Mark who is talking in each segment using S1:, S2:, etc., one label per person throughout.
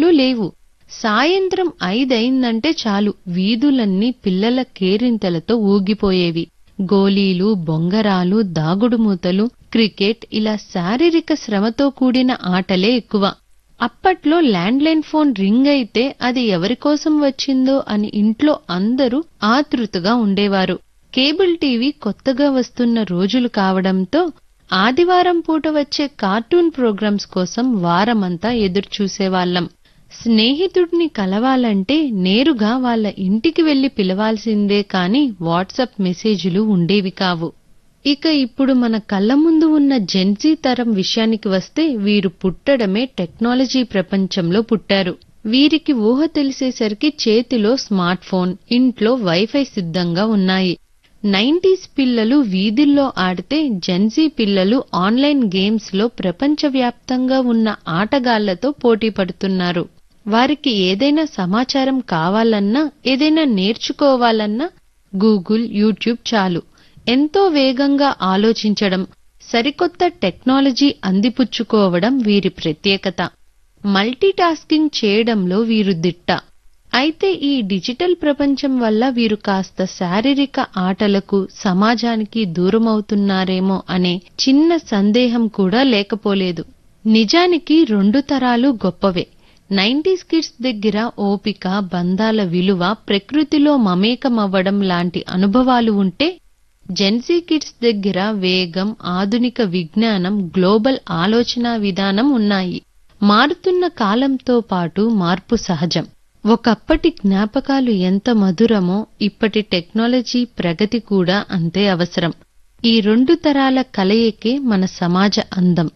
S1: ఆటలు లేవు సాయంత్రం ఐదయిందంటే చాలు వీధులన్నీ పిల్లల కేరింతలతో ఊగిపోయేవి గోలీలు బొంగరాలు దాగుడుమూతలు క్రికెట్ ఇలా శారీరక శ్రమతో కూడిన ఆటలే ఎక్కువ అప్పట్లో ల్యాండ్లైన్ ఫోన్ రింగ్ అయితే అది ఎవరికోసం వచ్చిందో అని ఇంట్లో అందరూ ఆతృతగా ఉండేవారు కేబుల్ టీవీ కొత్తగా వస్తున్న రోజులు కావడంతో ఆదివారం పూట వచ్చే కార్టూన్ ప్రోగ్రామ్స్ కోసం వారమంతా ఎదురుచూసేవాళ్లం స్నేహితుడిని కలవాలంటే నేరుగా వాళ్ళ ఇంటికి వెళ్లి పిలవాల్సిందే కాని వాట్సాప్ మెసేజులు ఉండేవి కావు ఇక ఇప్పుడు మన కళ్ళ ముందు ఉన్న జెన్జీ తరం విషయానికి వస్తే వీరు పుట్టడమే టెక్నాలజీ ప్రపంచంలో పుట్టారు వీరికి ఊహ తెలిసేసరికి చేతిలో స్మార్ట్ ఫోన్ ఇంట్లో వైఫై సిద్ధంగా ఉన్నాయి నైంటీస్ పిల్లలు వీధుల్లో ఆడితే జెన్జీ పిల్లలు ఆన్లైన్ గేమ్స్ లో ప్రపంచవ్యాప్తంగా ఉన్న ఆటగాళ్లతో పోటీ పడుతున్నారు వారికి ఏదైనా సమాచారం కావాలన్నా ఏదైనా నేర్చుకోవాలన్నా గూగుల్ యూట్యూబ్ చాలు ఎంతో వేగంగా ఆలోచించడం సరికొత్త టెక్నాలజీ అందిపుచ్చుకోవడం వీరి ప్రత్యేకత మల్టీటాస్కింగ్ చేయడంలో వీరు దిట్ట అయితే ఈ డిజిటల్ ప్రపంచం వల్ల వీరు కాస్త శారీరక ఆటలకు సమాజానికి దూరమవుతున్నారేమో అనే చిన్న సందేహం కూడా లేకపోలేదు నిజానికి రెండు తరాలు గొప్పవే నైంటీస్ కిడ్స్ దగ్గర ఓపిక బంధాల విలువ ప్రకృతిలో మమేకమవ్వడం లాంటి అనుభవాలు ఉంటే జెన్సీ కిడ్స్ దగ్గర వేగం ఆధునిక విజ్ఞానం గ్లోబల్ ఆలోచనా విధానం ఉన్నాయి మారుతున్న కాలంతో పాటు మార్పు సహజం ఒకప్పటి జ్ఞాపకాలు ఎంత మధురమో ఇప్పటి టెక్నాలజీ ప్రగతి కూడా అంతే అవసరం ఈ రెండు తరాల కలయికే మన సమాజ అందం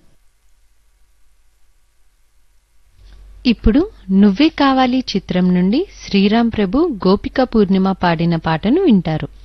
S1: ఇప్పుడు నువ్వే కావాలి చిత్రం నుండి శ్రీరామ్ ప్రభు గోపిక పూర్ణిమ పాడిన పాటను వింటారు